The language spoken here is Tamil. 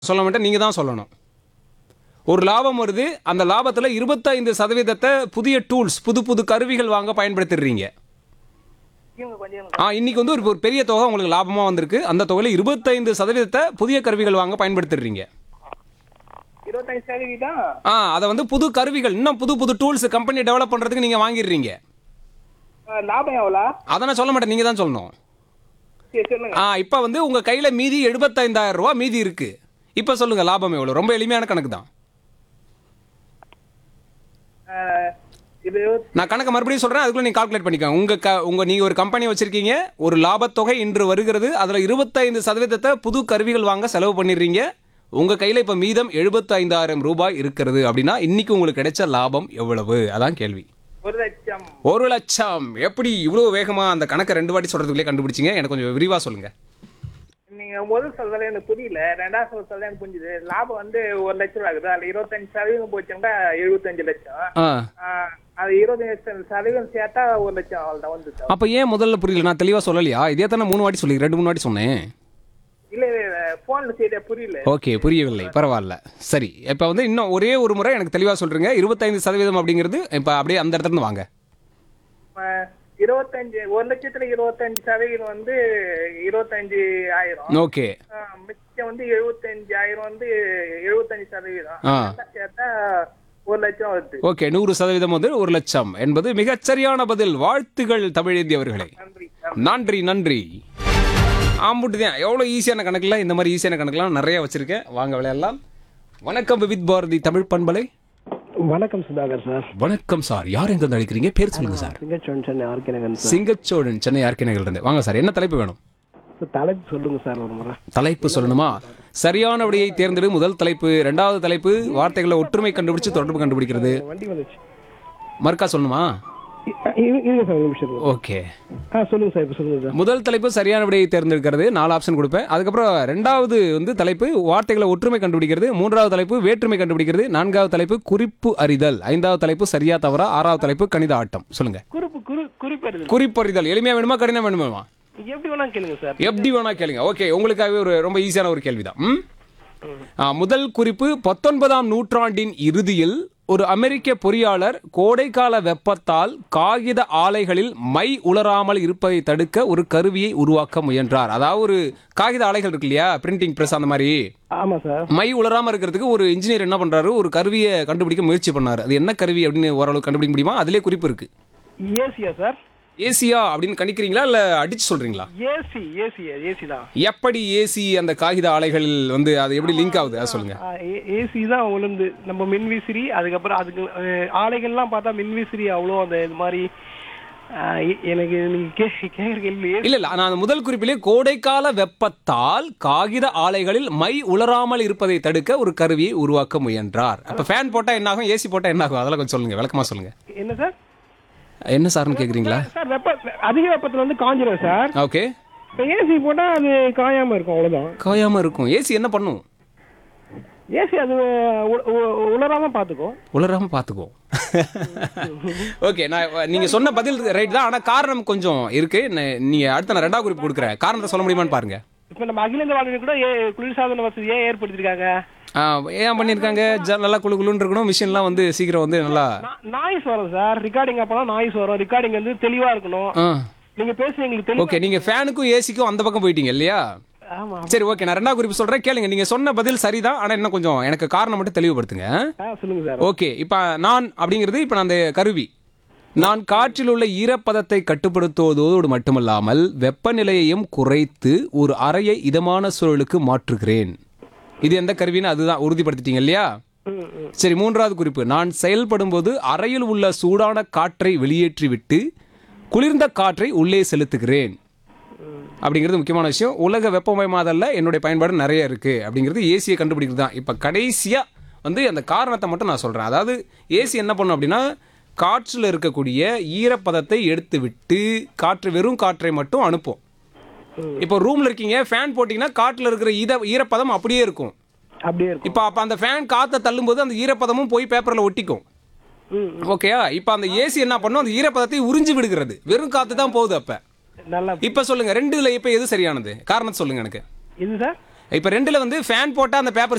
சொல்ல மாட்டேன் நீங்கள் தான் சொல்லணும் ஒரு லாபம் வருது அந்த லாபத்தில் இருபத்தைந்து சதவீதத்தை புதிய டூல்ஸ் புது புது கருவிகள் வாங்க பயன்படுத்திடுறீங்க இவங்க கொஞ்சம் ஆ இன்னைக்கு வந்து ஒரு ஒரு பெரிய தொகை உங்களுக்கு லாபமாக வந்திருக்கு அந்த தொகையில் இருபத்தைந்து சதவீதத்தை புதிய கருவிகள் வாங்க பயன்படுத்திடுறீங்க இருபத்தஞ்சு சதவீதம் ஆ அதை வந்து புது கருவிகள் இன்னும் புது புது டூல்ஸ் கம்பெனி டெவலப் பண்ணுறதுக்கு நீங்கள் வாங்கிடுறீங்க ஆ, லாபம் எவ்வளோ அதை நான் சொல்ல மாட்டேன் நீங்கள் தான் சொல்லணும் சரி சொல்லுங்க ஆ இப்போ வந்து உங்கள் கையில் மீதி எழுபத்தைந்தாயிரம் ரூபா மீதி இருக்கு இப்போ சொல்லுங்கள் லாபம் எவ்வளோ ரொம்ப எளிமையான கணக்கு தான் ஆ, இது நான் கணக்கு மறுபடியும் சொல்கிறேன் அதுக்குள்ள நீங்கள் கால்குலேட் பண்ணிக்கோங்க உங்கள் க உங்கள் நீங்கள் ஒரு கம்பெனி வச்சுருக்கீங்க ஒரு லாபத்தொகை இன்று வருகிறது அதில் இருபத்தைந்து சதவீதத்தை புது கருவிகள் வாங்க செலவு பண்ணிடுறீங்க உங்கள் கையில் இப்போ மீதம் எழுபத்தைந்தாயிரம் ரூபாய் இருக்கிறது அப்படின்னா இன்னைக்கு உங்களுக்கு கிடைச்ச லாபம் எவ்வளவு அதான் கேள்வி ஒரு லட்சம் ஒரு லட்சம் எப்படி இவ்வளோ வேகமாக அந்த கணக்கை ரெண்டு வாட்டி சொல்கிறதுக்குள்ளே கண்டுபிடிச்சிங்க எனக்கு கொஞ்சம் விரிவாக சொல்லுங்கள் நீங்க முதல் சொல்றதுல எனக்கு புரியல ரெண்டாவது சொல்றதுல எனக்கு புரிஞ்சுது லாபம் வந்து ஒரு லட்சம் ஆகுது அதுல இருபத்தஞ்சு சதவீதம் போச்சுன்னா எழுபத்தஞ்சு லட்சம் ஆ ஆ, அது இருபத்தஞ்சு சதவீதம் சேர்த்தா ஒரு லட்சம் அவ்வளவுதான் வந்து அப்போ ஏன் முதல்ல புரியல நான் தெளிவாக சொல்லலையா இதே தானே மூணு வாட்டி சொல்லி ரெண்டு மூணு வாட்டி சொன்னேன் இல்ல இல்ல போன்ல சரியா புரியல ஓகே புரியவில்லை பரவாயில்ல சரி இப்போ வந்து இன்னும் ஒரே ஒரு முறை எனக்கு தெளிவாக சொல்கிறீங்க இருபத்தைந்து சதவீதம் அப்படிங்கிறது இப்போ அப்படியே அந்த இடத்துல இருந்து வாங்க ஆ, இருபத்தஞ்சு ஒரு லட்சத்துல இருபத்தஞ்சு சதவீதம் வந்து இருபத்தஞ்சு ஆயிரம் ஓகே ஆ, மிச்சம் வந்து எழுபத்தஞ்சு ஆயிரம் வந்து எழுபத்தஞ்சு சதவீதம் ஆ. அதெல்லாம் சேர்த்தா ஒரு லட்சம் வருது ஓகே நூறு சதவீதம் வந்து ஒரு லட்சம் என்பது மிகச் சரியான பதில் வாழ்த்துகள் தமிழேந்தி அவர்களே நன்றி நன்றி நன்றி ஆம்புட்டு தான் எவ்வளோ ஈஸியான கணக்குல இந்த மாதிரி ஈஸியான கணக்குலாம் நிறைய வச்சிருக்கேன் வாங்க விளையாடலாம் வணக்கம் வித் பாரதி தமிழ் பண்பலை வணக்கம் சுதாகர் சார் வணக்கம் சார் யார் எங்க அழைக்கிறீங்க பேர் சொல்லுங்க சார் சிங்கச்சோன் சென்னை ஆர்கினகன் சார் சிங்கச்சோழன் சென்னை ஆர்கினகல் இருந்து வாங்க சார் என்ன தலைப்பு வேணும் சார் தலைப்பு சொல்லுங்க சார் ஒரு முறை தலைப்பு சொல்லணுமா சரியான விடையை தேர்ந்தெடு முதல் தலைப்பு இரண்டாவது தலைப்பு வார்த்தைகளை ஒற்றுமை கண்டுபிடிச்சு தொடர்பு கண்டுபிடிக்கிறது வண்டி வந்துச்சு மறுக்கா சொல்லணுமா இ- இ- இருங்க சார் ஒரு நிமிஷம் இருங்க. ஓகே ஆ சொல்லுங்க சார் இப்போ சொல்லுங்க சார் முதல் தலைப்பு சரியான விடையை தேர்ந்தெடுக்கிறது நாலு ஆப்ஷன் கொடுப்பேன் அதுக்கப்புறம் ரெண்டாவது வந்து தலைப்பு வார்த்தைகளை ஒற்றுமை கண்டுபிடிக்கிறது மூன்றாவது தலைப்பு வேற்றுமை கண்டுபிடிக்கிறது நான்காவது தலைப்பு குறிப்பு அறிதல் ஐந்தாவது தலைப்பு சரியா தவறா ஆறாவது தலைப்பு கணித ஆட்டம் சொல்லுங்க குறிப்பு குறி குறிப்பறிதல் குறிப்பறிதல் எளிமையா வேணுமா கடினம் வேணுமா எப்படி வேணா கேளுங்க சார் எப்படி வேணா கேளுங்க ஓகே உங்களுக்காகவே ஒரு ரொம்ப ஈஸியான ஒரு கேள்விதான் ம்? ஆ, முதல் குறிப்பு பத்தொன்பதாம் நூற்றாண்டின் இறுதியில் ஒரு அமெரிக்க பொறியாளர் கோடைக்கால வெப்பத்தால் காகித ஆலைகளில் மை உலராமல் இருப்பதை தடுக்க ஒரு கருவியை உருவாக்க முயன்றார் அதாவது ஒரு காகித ஆலைகள் இருக்கு இல்லையா பிரிண்டிங் பிரஸ் அந்த மாதிரி ஆமா சார் மை உலராம இருக்கிறதுக்கு ஒரு இன்ஜினியர் என்ன பண்றாரு ஒரு கருவியை கண்டுபிடிக்க முயற்சி பண்ணாரு அது என்ன கருவி அப்படின்னு ஓரளவு கண்டுபிடிக்க முடியுமா அதிலே குறிப்பு இருக்கு ஏசியா சார் ஏசியா அப்படின்னு கணிக்கிறீங்களா இல்ல அடிச்சு சொல்றீங்களா ஏசி ஏசி ஏசி தான் எப்படி ஏசி அந்த காகித ஆலைகளில் வந்து அது எப்படி லிங்க் ஆகுது அதை சொல்லுங்க ஏசி தான் உளுந்து நம்ம மின்விசிறி அதுக்கப்புறம் அதுக்கு அஹ், ஆலைகள்லாம் பார்த்தா மின்விசிறி அவ்வளோ அந்த இது மாதிரி அஹ், எ- எனக்கு நீங்க கே கேட்குற கேள்வி ஏசி இல்ல இல்ல நான் அந்த முதல் குறிப்பிலே கோடைக்கால வெப்பத்தால் காகித ஆலைகளில் மை உலராமல் இருப்பதை தடுக்க ஒரு கருவியை உருவாக்க முயன்றார் அப்ப ஃபேன் போட்டா என்ன ஆகும் ஏசி போட்டா என்ன ஆகும் அதெல்லாம் கொஞ்சம் சொல்லுங்க விளக்கமா சொல்லுங்க என்ன சார் என்ன சார்னு கேக்குறீங்களா சார் வெப்ப அதிக வெப்பத்தில் வந்து காஞ்சிரும் சார் ஓகே இப்போ ஏசி போட்டால் அது காயாமல் இருக்கும் அவ்வளோதான் காயாம இருக்கும் ஏசி என்ன பண்ணும் ஏசி அது உ- உ- உலராம பார்த்துக்கும் உலராம பாத்துக்குவோம் ஓகே நான் நீங்க சொன்ன பதில் ரைட் தான் ஆனா காரணம் கொஞ்சம் இருக்கு ந- நீங்க அடுத்த நான் ரெண்டாவது குறிப்பு கொடுக்குறேன் காரணத்தை சொல்ல முடியுமான்னு பாருங்க இப்போ நம்ம அகில இந்திய வானொலி கூட ஏ குளிர்சாதன வசதியை ஏற்படுத்தியிருக்காங்க ஆ, ஏன் பண்ணியிருக்காங்க ஜ- நல்லா குழு குழுன்னு இருக்கணும் மிஷின்லாம் வந்து சீக்கிரம் வந்து நல்லா நாய்ஸ் வரும் சார் ரெக்கார்டிங் அப்போலாம் நாய்ஸ் வரும் ரெக்கார்டிங் வந்து தெளிவாக இருக்கணும் ஆ நீங்கள் பேசுறது எங்களுக்கு தெளிவா ஓகே நீங்க ஃபேனுக்கும் ஏசிக்கும் அந்த பக்கம் போயிட்டீங்க இல்லையா ஆமாம் சரி ஓகே நான் ரெண்டாவது குறிப்பு சொல்றேன் கேளுங்க நீங்க சொன்ன பதில் சரிதான் ஆனா இன்னும் கொஞ்சம் எனக்கு காரணம் மட்டும் தெளிவுபடுத்துங்க ஆ சொல்லுங்கள் சார் ஓகே இப்போ நான் அப்படிங்கிறது இப்போ நான் அந்த கருவி நான் காற்றில் உள்ள ஈரப்பதத்தை கட்டுப்படுத்துவதோடு மட்டுமல்லாமல் வெப்பநிலையையும் குறைத்து ஒரு அறையை இதமான சூழலுக்கு மாற்றுகிறேன் இது எந்த கருவின்னு அதுதான் உறுதிப்படுத்திட்டீங்க இல்லையா ம் ம் சரி மூன்றாவது குறிப்பு நான் செயல்படும் போது அறையில் உள்ள சூடான காற்றை வெளியேற்றிவிட்டு குளிர்ந்த காற்றை உள்ளே செலுத்துகிறேன் அப்படிங்கிறது முக்கியமான விஷயம் உலக வெப்பமயமாதல்ல என்னுடைய பயன்பாடு நிறைய இருக்கு அப்படிங்கிறது ஏசியை கண்டுபிடிக்கிறது தான் இப்போ கடைசியா வந்து அந்த காரணத்தை மட்டும் நான் சொல்றேன் அதாவது ஏசி என்ன பண்ணும் அப்படின்னா காற்றில் இருக்கக்கூடிய ஈரப்பதத்தை எடுத்து விட்டு காற்று வெறும் காற்றை மட்டும் அனுப்பும் இப்போ ரூம்ல இருக்கீங்க ஃபேன் போட்டீங்கன்னா காற்றுல இருக்கிற ஈர ஈரப்பதம் அப்படியே இருக்கும் அப்படியே இருக்கும் இப்போ அப்போ அந்த ஃபேன் காற்றை தள்ளும்போது அந்த ஈரப்பதமும் போய் பேப்பரில் ஒட்டிக்கும் ம் ஓகேயா இப்போ அந்த ஏசி என்ன பண்ணும் அந்த ஈரப்பதத்தை உறிஞ்சி விடுகிறது வெறும் காற்று தான் போகுது அப்போ நல்லா இப்போ சொல்லுங்க ரெண்டுல இப்போ எது சரியானது காரணம் சொல்லுங்க எனக்கு இது சார் இப்போ ரெண்டுல வந்து ஃபேன் போட்டால் அந்த பேப்பர்